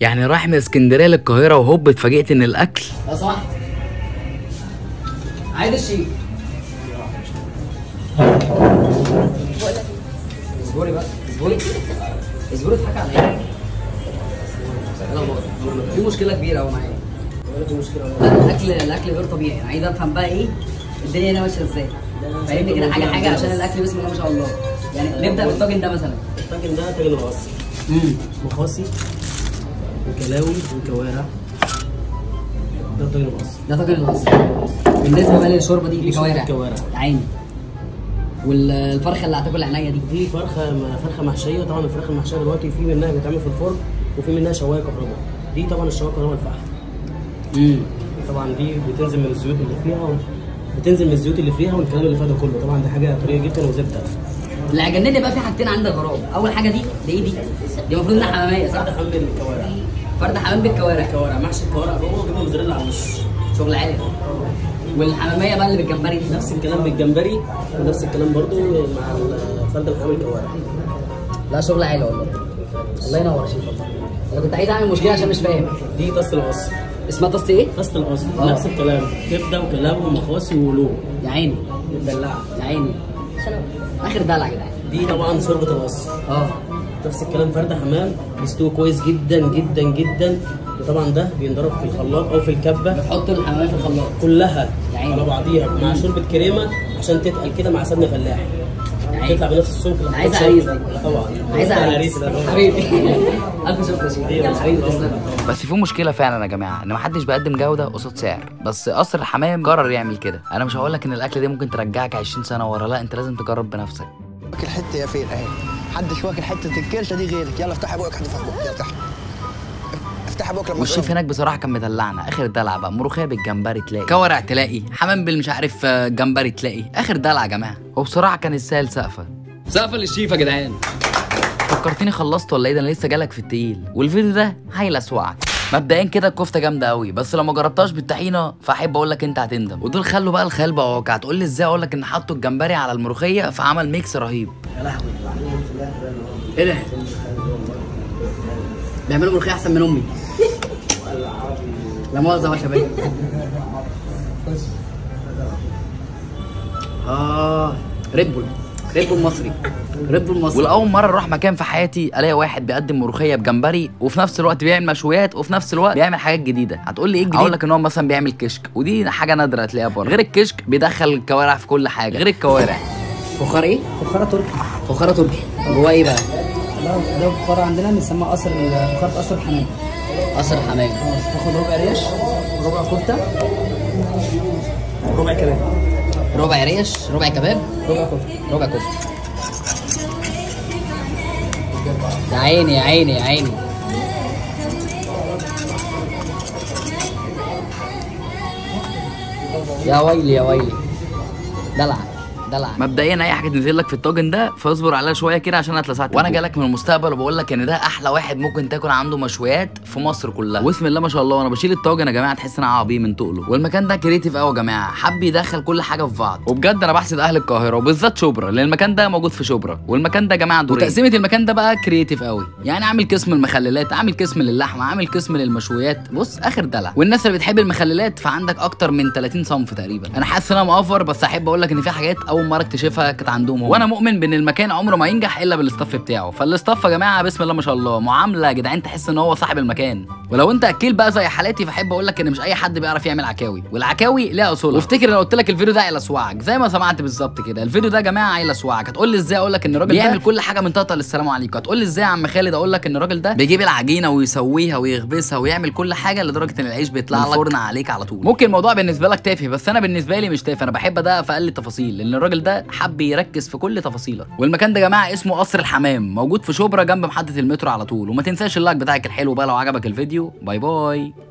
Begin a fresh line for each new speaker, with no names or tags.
يعني رايح من اسكندريه للقاهره وهوب اتفاجئت ان الاكل
لو سمحت عايز الشيف اصبري بقى اصبري اصبري اضحك عليا يلا بقى. في مشكله كبيره قوي معايا في مشكله لا الاكل الاكل غير طبيعي انا عايز افهم بقى ايه الدنيا هنا ماشيه ازاي فاهمني كده حاجه حاجه عشان الاكل بسم الله ما شاء الله يعني نبدا بالطاجن ده مثلا
الطاجن ده طاجن الغص
امم
مخاصي وكلاوي وكوارع ده طاجن الغص
ده طاجن الغصب بالنسبه بقى للشوربه دي دي
شوربة
كوارع
كوارع.
يا عيني والفرخه اللي هتاكل عينيا دي
دي فرخه فرخه محشيه طبعا الفراخ المحشيه دلوقتي في منها بيتعمل في الفرن وفي منها شوايه كهرباء دي طبعا الشوايه كهرباء الفحم
امم
طبعا دي بتنزل من الزيوت اللي فيها و... بتنزل من الزيوت اللي فيها والكلام اللي فيها ده كله طبعا دي حاجه طريه جدا وزبده
اللي هيجنني بقى في حاجتين عندك غراب اول حاجه دي دي ايه دي دي المفروض انها حماميه صح
ده حمل الكوارع
فرد حمام بالكوارع
كوارع محشي الكوارع جوه وجبنه موزاريلا على الوش
شغل عالي والحماميه بقى اللي بالجمبري دي
نفس الكلام بالجمبري ونفس الكلام برضو مع ال- فرد الحمام الكوارع
لا شغل عالي والله الله ينور يا شيخ والله انا كنت عايز اعمل مشكله عشان مش فاهم
دي طاسه القص
اسمها طاسه ايه
طاسه القص
آه.
نفس الكلام كبده وكلاوي ومخاصي ولوم
يا عيني
مدلعه
يا عيني اخر دلع يا جدعان
دي طبعا شوربه القص
اه
نفس الكلام فرد حمام بيستوي كويس جدا جدا جدا وطبعا ده بينضرب في الخلاط او في الكبه
بتحط الحماميه في الخلاط
كلها
يا عيني.
على بعضيها مع شوربه كريمه عشان تتقل كده مع سمنه فلاح
عيني.
تطلع بنفس السمك اللي
أنا عايز
حضرتك
عريس
شايفه.
دي.
طبعا
عايز
عريس
عريس
ده طبعاً.
حبيبي الف شكر يا شيخ حبيبي تسلم
بس في مشكله فعلا يا جماعه ان محدش بيقدم جوده قصاد سعر بس قصر الحمام قرر يعمل كده انا مش هقول لك ان الاكل ده ممكن ترجعك 20 سنه ورا لا انت لازم تجرب بنفسك
واكل حته يا فين اهي محدش واكل حته الكرشه دي غيرك يلا افتح بقك افتح بقك يلا افتح افتح بقك لما
والشيف
تقوم.
هناك بصراحه كان مدلعنا اخر دلع بقى ملوخيه بالجمبري تلاقي كوارع تلاقي حمام بالمش عارف آه، جمبري تلاقي اخر دلع يا جماعه وبصراحه كان يستاهل سقفه
سقفه للشيف يا جدعان
فكرتني خلصت ولا ايه ده انا لسه جالك في التقيل والفيديو ده هيلسوعك مبدئيا كده الكفته جامده قوي بس لو ما جربتهاش بالطحينه فاحب اقول لك انت هتندم ودول خلوا بقى الخيال بقى واقع هتقول لي ازاي اقول لك ان حطوا الجمبري على الملوخيه فعمل ميكس رهيب
ايه ده؟ بيعملوا ملوخيه احسن من امي لا مؤاخذه يا شباب اه ريد بول ريد بول مصري ريد بول مصري
والاول مره اروح مكان في حياتي الاقي واحد بيقدم ملوخيه بجمبري وفي نفس الوقت بيعمل مشويات وفي نفس الوقت بيعمل حاجات جديده هتقول لي ايه الجديد اقول لك ان هو مثلا بيعمل كشك ودي حاجه نادره تلاقيها بره غير الكشك بيدخل الكوارع في كل حاجه غير الكوارع
فخار ايه؟
فخاره تركي
فخاره تركي جواه ايه بقى؟ ده ده فخار عندنا بنسميه قصر فخار قصر الحمام قصر الحمام تاخد ربع ريش ربع كفته
ربع كمان
ربع ريش ربع كباب
ربع كفته
ربع كفته يا عيني يا عيني يا عيني يا ويلي يا ويلي دلع دلع
مبدئيا اي حاجه تنزل لك في الطاجن ده فاصبر عليها شويه كده عشان انا اتلسعت وانا جاي لك من المستقبل وبقول لك ان ده احلى واحد ممكن تاكل عنده مشويات في مصر كلها واسم الله ما شاء الله وانا بشيل الطاجن يا جماعه تحس ان انا عبيه من تقله والمكان ده كريتيف قوي يا جماعه حب يدخل كل حاجه في بعض وبجد انا بحسد اهل القاهره وبالذات شبرا لان المكان ده موجود في شبرا والمكان ده يا جماعه دورين وتقسيمه المكان ده بقى كريتيف قوي يعني عامل قسم المخللات عامل قسم للحمه عامل قسم للمشويات بص اخر دلع والناس اللي بتحب المخللات فعندك اكتر من 30 صنف تقريبا انا حاسس ان انا مأفر بس احب اقول لك ان في حاجات اول مره اكتشفها كانت عندهم هو وانا مؤمن بان المكان عمره ما ينجح الا بالاستاف بتاعه فالاستاف يا جماعه بسم الله ما شاء الله معامله يا جدعان تحس ان هو صاحب المكان ولو انت اكيل بقى زي حالاتي فاحب اقول لك ان مش اي حد بيعرف يعمل عكاوي والعكاوي ليها اصولها وافتكر لو قلت لك الفيديو ده هيلسوعك زي ما سمعت بالظبط كده الفيديو ده يا جماعه هيلسوعك هتقول لي ازاي اقول لك ان الراجل بيعمل كل حاجه من طقطقه للسلام عليكم هتقول لي ازاي يا عم خالد اقول لك ان الراجل ده بيجيب العجينه ويسويها ويخبزها ويعمل كل حاجه لدرجه ان العيش بيطلع لك فرن عليك على طول ممكن الموضوع بالنسبه لك تافه بس انا بالنسبه لي مش تافه انا بحب ده في اقل التفاصيل لان الراجل ده حب يركز في كل تفاصيله والمكان ده يا جماعه اسمه قصر الحمام موجود في شبرا جنب محطه المترو على طول وما تنساش اللايك بتاعك الحلو بقى لو عجبك الفيديو باي باي